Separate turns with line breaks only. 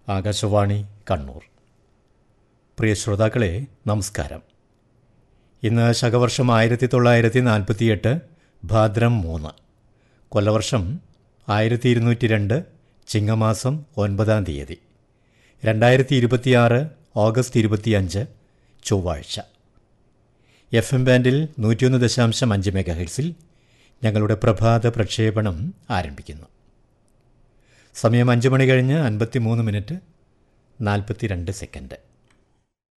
ആകാശവാണി കണ്ണൂർ പ്രിയ ശ്രോതാക്കളെ നമസ്കാരം ഇന്ന് ശകവർഷം ആയിരത്തി തൊള്ളായിരത്തി നാൽപ്പത്തിയെട്ട് ഭാദ്രം മൂന്ന് കൊല്ലവർഷം ആയിരത്തി ഇരുന്നൂറ്റി രണ്ട് ചിങ്ങമാസം ഒൻപതാം തീയതി രണ്ടായിരത്തി ഇരുപത്തിയാറ് ഓഗസ്റ്റ് ഇരുപത്തിയഞ്ച് ചൊവ്വാഴ്ച എഫ് എം ബാൻഡിൽ നൂറ്റിയൊന്ന് ദശാംശം അഞ്ച് മെഗാ ഹെർസിൽ ഞങ്ങളുടെ പ്രഭാത പ്രക്ഷേപണം ആരംഭിക്കുന്നു സമയം അഞ്ച് മണി കഴിഞ്ഞ് അൻപത്തി മൂന്ന് മിനിറ്റ് നാൽപ്പത്തി രണ്ട് സെക്കൻഡ്